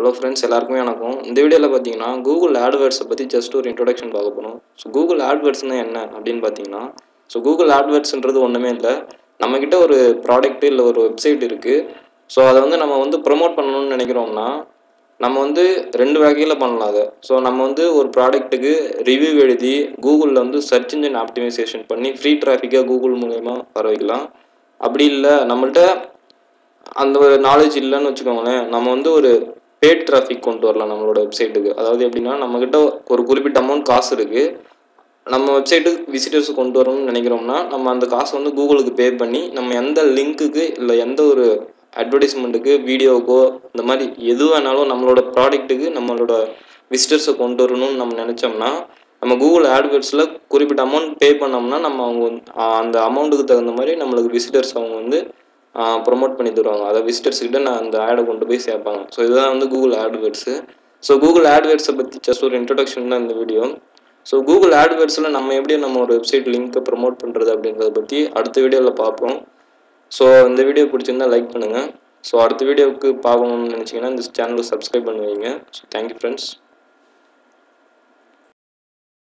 hello friends எல்லாருக்குமே வணக்கம் இந்த வீடியோவில் பார்த்தீங்கன்னா கூகுள் ஆட்வேர்ட்ஸை பற்றி ஜஸ்ட் ஒரு இன்ட்ரொடக்ஷன் பார்க்க போகிறோம் ஸோ கூகுள் ஆட்வேர்ட்ஸ்னால் என்ன அப்படின்னு பார்த்தீங்கன்னா ஸோ கூகுள் ஆட்வேர்ட்ஸ்ன்றது ஒன்றுமே இல்லை நம்மக்கிட்ட ஒரு ப்ராடக்ட் இல்லை ஒரு வெப்சைட் இருக்குது ஸோ அதை வந்து நம்ம வந்து ப்ரொமோட் பண்ணணும்னு நினைக்கிறோம்னா நம்ம வந்து ரெண்டு வகையில் பண்ணலாம் அதை ஸோ நம்ம வந்து ஒரு ப்ராடக்ட்டுக்கு ரிவ்யூ எழுதி கூகுளில் வந்து சர்ச் இன்ஜின் ஆப்டிமைசேஷன் பண்ணி ஃப்ரீ டிராஃபிக்காக கூகுள் மூலயமா வர வைக்கலாம் அப்படி இல்லை நம்மள்ட்ட அந்த ஒரு நாலேஜ் இல்லைன்னு வச்சுக்கோங்களேன் நம்ம வந்து ஒரு பேட் டிராஃபிக் கொண்டு வரலாம் நம்மளோட வெப்சைட்டுக்கு அதாவது எப்படின்னா நம்மக்கிட்ட ஒரு குறிப்பிட்ட அமௌண்ட் காசு இருக்குது நம்ம வெப்சைட்டுக்கு விசிட்டர்ஸ் கொண்டு வரணும்னு நினைக்கிறோம்னா நம்ம அந்த காசை வந்து கூகுளுக்கு பே பண்ணி நம்ம எந்த லிங்க்குக்கு இல்லை எந்த ஒரு அட்வர்டைஸ்மெண்ட்டுக்கு வீடியோவுக்கோ இந்த மாதிரி எது வேணாலும் நம்மளோட ப்ராடக்ட்டுக்கு நம்மளோட விசிட்டர்ஸை கொண்டு வரணும்னு நம்ம நினச்சோம்னா நம்ம கூகுள் ஆட்வேர்ட்ஸில் குறிப்பிட்ட அமௌண்ட் பே பண்ணோம்னா நம்ம அவங்க வந்து, ஆஹ் அந்த அமௌண்ட்டுக்கு தகுந்த மாதிரி நம்மளுக்கு விசிட்டர்ஸ் அவங்க வந்து ப்ரொமோட் பண்ணி தருவாங்க அதை விசிட்டர்ஸ் கிட்ட நான் அந்த ஆடை கொண்டு போய் சேர்ப்பாங்க ஸோ இதுதான் வந்து கூகுள் ஆட்வேர்ட்ஸு ஸோ கூகுள் ஆட்வேர்ட்ஸை பற்றி ஜஸ்ட் ஒரு இன்ட்ரடக்ஷன் தான் இந்த வீடியோ ஸோ கூகுள் ஆட்வேர்ட்ஸில் நம்ம எப்படி நம்ம ஒரு வெப்சைட் லிங்க்கை ப்ரொமோட் பண்ணுறது அப்படின்றத பற்றி அடுத்த வீடியோவில் பார்ப்போம் ஸோ இந்த வீடியோ பிடிச்சிருந்தா லைக் பண்ணுங்கள் ஸோ அடுத்த வீடியோவுக்கு பார்க்கணும்னு நினச்சிங்கன்னா இந்த சேனலை சப்ஸ்கிரைப் பண்ணுவீங்க ஸோ தேங்க்யூ ஃப்ரெண்ட்ஸ்